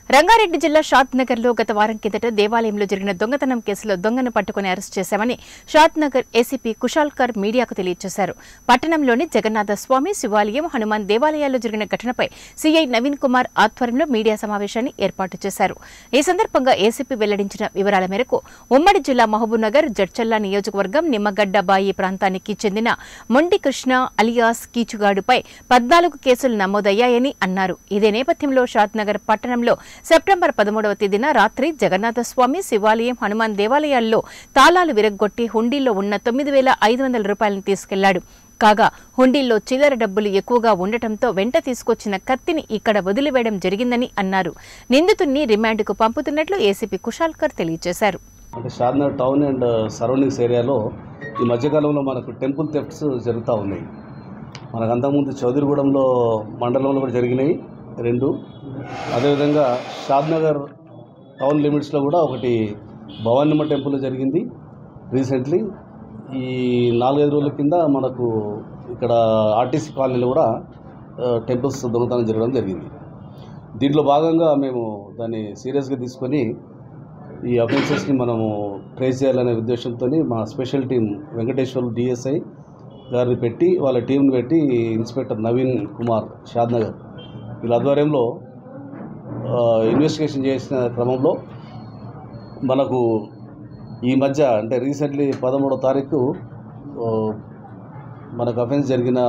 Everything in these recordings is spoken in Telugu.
రంగారెడ్డి జిల్లా షాద్ నగర్ లో గత వారం కిందట దేవాలయంలో జరిగిన దొంగతనం కేసులో దొంగను పట్టుకుని అరెస్ట్ చేశామని షాద్ నగర్ ఏసీపీ కుషాల్కర్ మీడియాకు తెలియజేశారు పట్టణంలోని జగన్నాథ స్వామి శివాలయం హనుమాన్ దేవాలయాల్లో జరిగిన ఘటనపై సీఐ నవీన్ కుమార్ ఆధ్వర్యంలో మీడియా సమావేశాన్ని ఏర్పాటు చేశారు ఈ సందర్భంగా ఏసీపీ వెల్లడించిన వివరాల మేరకు ఉమ్మడి జిల్లా మహబూబ్నగర్ జడ్చల్లా నియోజకవర్గం నిమ్మగడ్డ బాయి ప్రాంతానికి చెందిన మొండి కృష్ణ అలియాస్ కీచుగాడుపై పద్నాలుగు కేసులు నమోదయ్యాయని అన్నారు ఇదే నేపథ్యంలో షాద్ నగర్ పట్టణంలో సెప్టెంబర్ పదమూడవ తేదీన రాత్రి జగన్నాథస్వామి శివాలయం హనుమాన్ దేవాలయాల్లో తాళాలు విరగ్గొట్టి హుండీలో ఉన్న తొమ్మిది వేల ఐదు వందల రూపాయలను తీసుకెళ్లాడు కాగా హుండీల్లో చిల్లర డబ్బులు ఎక్కువగా ఉండటంతో వెంట తీసుకొచ్చిన కత్తిని ఇక్కడ వదిలివేయడం జరిగిందని అన్నారు నిందితుడిని రిమాండ్కు పంపుతున్నట్లు ఏసీపీ కుషాల్కర్ తెలియజేశారు అంటే షాద్నగర్ టౌన్ అండ్ సరౌండింగ్స్ ఏరియాలో ఈ మధ్యకాలంలో మనకు టెంపుల్ థెఫ్ట్స్ జరుగుతూ ఉన్నాయి మనకు అంతకుముందు చౌదరిగూడెంలో మండలంలో కూడా జరిగినాయి రెండు అదేవిధంగా షాద్నగర్ టౌన్ లిమిట్స్లో కూడా ఒకటి భవానిమ్మ టెంపుల్ జరిగింది రీసెంట్లీ ఈ నాలుగైదు రోజుల కింద మనకు ఇక్కడ ఆర్టీసీ కాలనీలో కూడా ఆ, టెంపుల్స్ దొంగతనం జరగడం జరిగింది దీంట్లో భాగంగా మేము దాన్ని సీరియస్గా తీసుకొని ఈ అఫెన్సెస్ని మనము ట్రేస్ చేయాలనే ఉద్దేశంతో మా స్పెషల్ టీం వెంకటేశ్వర్ డిఎస్ఐ గారిని పెట్టి వాళ్ళ టీంని పెట్టి ఇన్స్పెక్టర్ నవీన్ కుమార్ షాద్నగర్ వీళ్ళ ఆధ్వర్యంలో ఆ, ఇన్వెస్టిగేషన్ చేసిన క్రమంలో మనకు ఈ మధ్య అంటే రీసెంట్లీ పదమూడో తారీఖు ఆ, మనకు అఫెన్స్ జరిగిన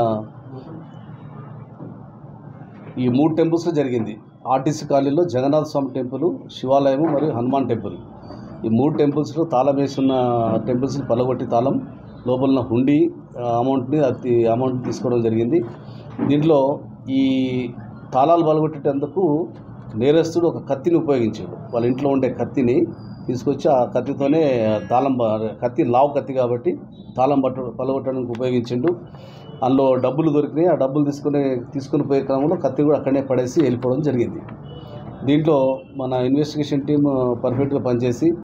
ఈ మూడు టెంపుల్స్లో జరిగింది ఆర్టీసీ కాలనీలో జగన్నాథ స్వామి టెంపుల్ శివాలయము మరియు హనుమాన్ టెంపుల్ ఈ మూడు టెంపుల్స్లో తాళం వేసున్న టెంపుల్స్ని పలగొట్టి తాళం లోపల ఉన్న హుండీ ఆ, అమౌంట్ని అది అమౌంట్ తీసుకోవడం జరిగింది దీంట్లో ఈ తాళాలు పలగొట్టేటందుకు నేరస్తుడు ఒక కత్తిని ఉపయోగించాడు వాళ్ళ ఇంట్లో ఉండే కత్తిని తీసుకొచ్చి ఆ కత్తితోనే తాళం ప- కత్తి లావు కత్తి కాబట్టి తాళం పట్ట పలగొట్టడానికి ఉపయోగించిండు అందులో డబ్బులు దొరికినాయి ఆ డబ్బులు తీసుకునే తీసుకుని పోయే క్రమంలో కత్తి కూడా అక్కడనే పడేసి వెళ్ళిపోవడం జరిగింది దీంట్లో మన ఇన్వెస్టిగేషన్ టీం పర్ఫెక్ట్గా పనిచేసి